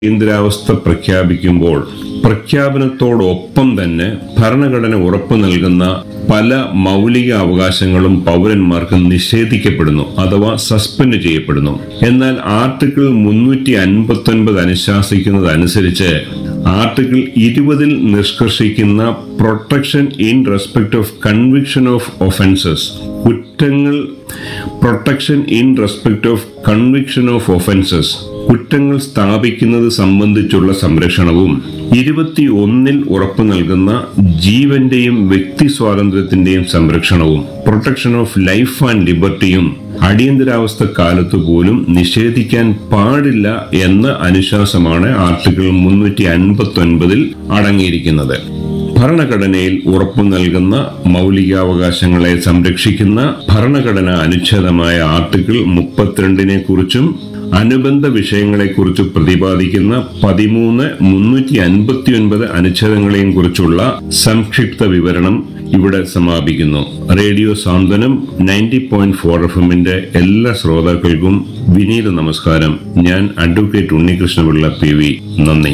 അടിയന്തരാവസ്ഥ പ്രഖ്യാപിക്കുമ്പോൾ പ്രഖ്യാപനത്തോടൊപ്പം തന്നെ ഭരണഘടന ഉറപ്പു നൽകുന്ന പല മൗലിക അവകാശങ്ങളും പൗരന്മാർക്ക് നിഷേധിക്കപ്പെടുന്നു അഥവാ സസ്പെൻഡ് ചെയ്യപ്പെടുന്നു എന്നാൽ ആർട്ടിക്കിൾ മുന്നൂറ്റി അൻപത്തി ഒൻപത് അനുശാസിക്കുന്നതനുസരിച്ച് ആർട്ടിക്കിൾ ഇരുപതിൽ നിഷ്കർഷിക്കുന്ന protection in respect of conviction of offences കുറ്റങ്ങൾ protection in respect of conviction of offences കുറ്റങ്ങൾ സ്ഥാപിക്കുന്നത് സംബന്ധിച്ചുള്ള സംരക്ഷണവും ഇരുപത്തി ഒന്നിൽ ഉറപ്പു നൽകുന്ന ജീവന്റെയും വ്യക്തി സ്വാതന്ത്ര്യത്തിന്റെയും സംരക്ഷണവും പ്രൊട്ടക്ഷൻ ഓഫ് ലൈഫ് ആൻഡ് ലിബർട്ടിയും അടിയന്തരാവസ്ഥ കാലത്തു പോലും നിഷേധിക്കാൻ പാടില്ല എന്ന അനുശാസമാണ് ആർട്ടിക്കിൾ മുന്നൂറ്റി അൻപത്തി ഒൻപതിൽ അടങ്ങിയിരിക്കുന്നത് ഭരണഘടനയിൽ ഉറപ്പു നൽകുന്ന മൗലികാവകാശങ്ങളെ സംരക്ഷിക്കുന്ന ഭരണഘടന അനുച്ഛേദമായ ആർട്ടിക്കിൾ മുപ്പത്തിരണ്ടിനെ കുറിച്ചും അനുബന്ധ വിഷയങ്ങളെക്കുറിച്ച് പ്രതിപാദിക്കുന്ന പതിമൂന്ന് മുന്നൂറ്റി അൻപത്തി ഒൻപത് അനുച്ഛേദങ്ങളെയും കുറിച്ചുള്ള സംക്ഷിപ്ത വിവരണം ഇവിടെ സമാപിക്കുന്നു radio Santhwanam ninety point four F എമ്മിന്റെ എല്ലാ ശ്രോതാക്കൾക്കും വിനീത നമസ്കാരം ഞാൻ അഡ്വക്കേറ്റ് ഉണ്ണികൃഷ്ണപിള്ള പി വി നന്ദി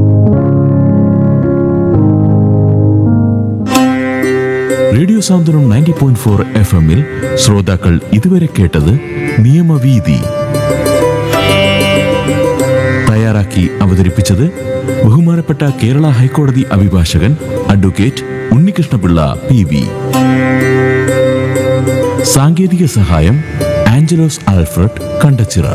radio Santhwanam ninety point four F എമ്മിൽ ശ്രോതാക്കൾ ഇതുവരെ കേട്ടത് നിയമവീതി തയ്യാറാക്കി അവതരിപ്പിച്ചത് ബഹുമാനപ്പെട്ട കേരള ഹൈക്കോടതി അഭിഭാഷകൻ അഡ്വക്കേറ്റ് ഉണ്ണികൃഷ്ണപിള്ള പി വി സാങ്കേതിക സഹായം ആഞ്ചലോസ് ആൽഫ്രഡ് കണ്ടച്ചിറ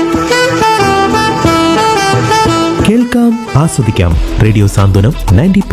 കേൾക്കാം ആസ്വദിക്കാം റേഡിയോ സാന്ത്വനം നയൻറ്റി